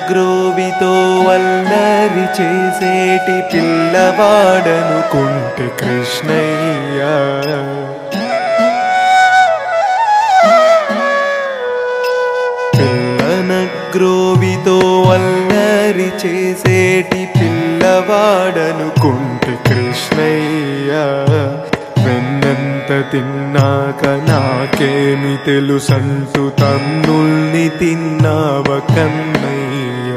గ్రోవితో వల్లరి చేసేటి పిల్లవాడనుకుంటే కృష్ణయ్య పిల్లన గ్రోవితో వల్లరి చేసేటి పిల్లవాడనుకుంటే కృష్ణయ్య వెన్నంత తిన్నాక నాకేమి తెలుసంటూ తన్నుల్ని తిన్నావ కన్నయ్య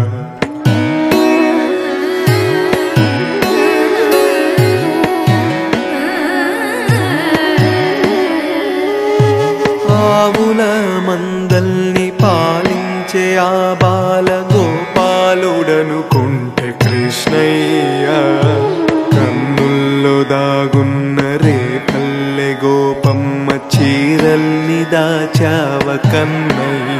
ఆవుల మందల్ని పాలించే ఆ బాల గోపాలుడనుకుంటే కృష్ణయ్య కన్నుల్లో దాగున్న రేపల్లె గోపమ్మ చీరల్ని దాచావ కన్నయ్య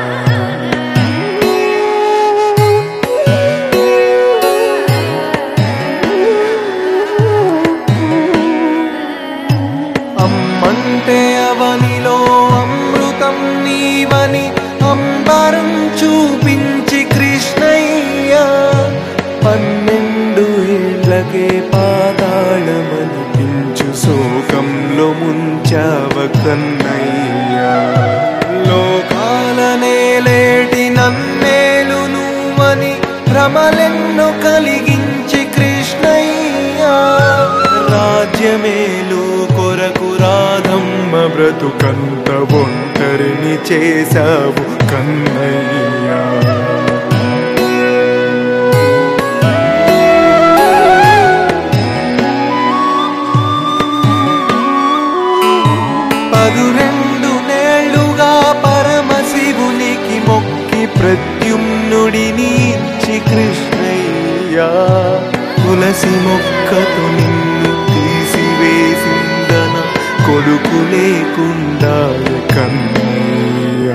అమ్మంటే అవనిలో అమృతం నీవని అంబరం చూపించి కృష్ణయ్య పన్నెండు ఏళ్ళకే పాతాళమనిపించు శోకంలో ముంచావ కన్నయ్య లోకాల నేలేటి నన్నేలు నువ్వని భ్రమలెన్నో కలిగించి కృష్ణయ్య రాజ్యమేలు కొరకు రాధమ్మ బ్రతుకంత ఒంటరిని చేశావు కన్నయ్య పదురెండు నేళ్లుగా పరమశివునికి మొక్కి ప్రత్యుమ్నుడిని ఇచ్చి కృష్ణయ్య తులసి మొక్కతో నిన్ను తీసివేసిందన కొడుకు లేకుండా కన్నయ్య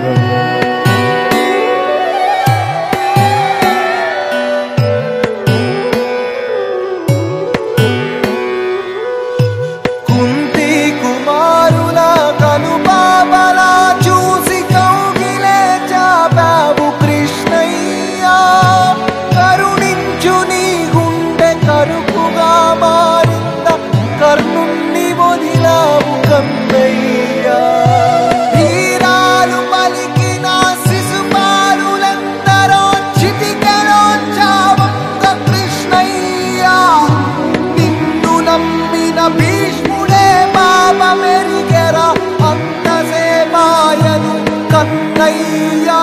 కుంతి కుమారుల కనుపాపలా చూసి కౌగిలే చాపావు కృష్ణయ్య కరుణించు నీ గుండె కరుపుగా మారింద కర్ణుణ్ణి వదిలావు కన్నయ్య ధీరాలు పలికిన శిశుపాలులెందరో చిటికెలో చావంత కృష్ణయ్య నిన్ను నమ్మిన భీష్ముడే పాప మెరిగెరా అంత సేమాయను కన్నయ్యా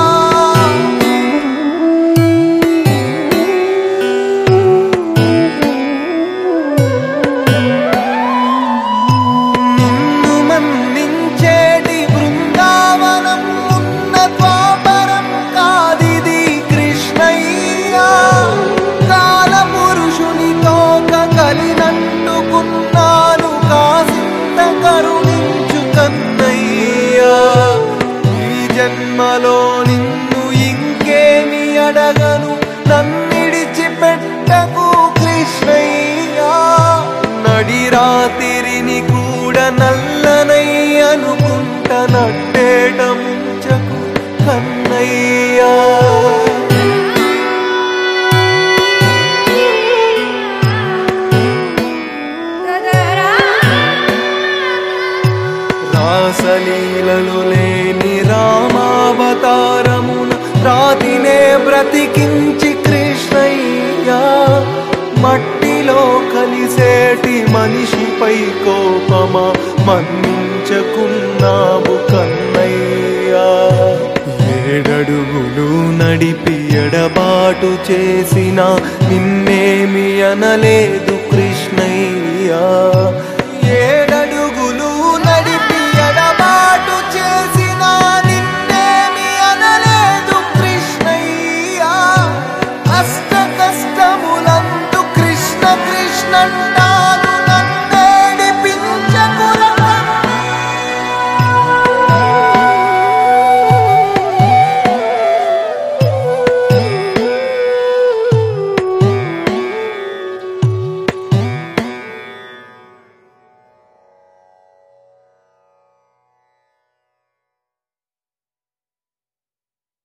నిన్ను మన్నించేటి బృందావనం ఉన్న ద్వాపరం కాదిది కృష్ణయ్య కాల పురుషునితో కలినంటుకున్నాను కాసింత కరుణించు కన్నయ్య ఈ జన్మలో నిన్ను ఇంకేమి అడగను నన్నిడిచి పెట్టకు కృష్ణయ్య నడి రాతిరిని కూడా నల్లనై అనుకుంట నట్టేట ముంచకు కన్నయ్యా రాసలీలలు లేని రామావతారమున రాతినే బ్రతికించి కృష్ణయ్య మట్టిలో కలిసేటి మనిషిపై కోపమా మన్నించకున్నావు కన్నయ్యా ఏడడుగులు నడిపి ఎడబాటు చేసిన నిన్నేమి అనలేదు కృష్ణయ్యా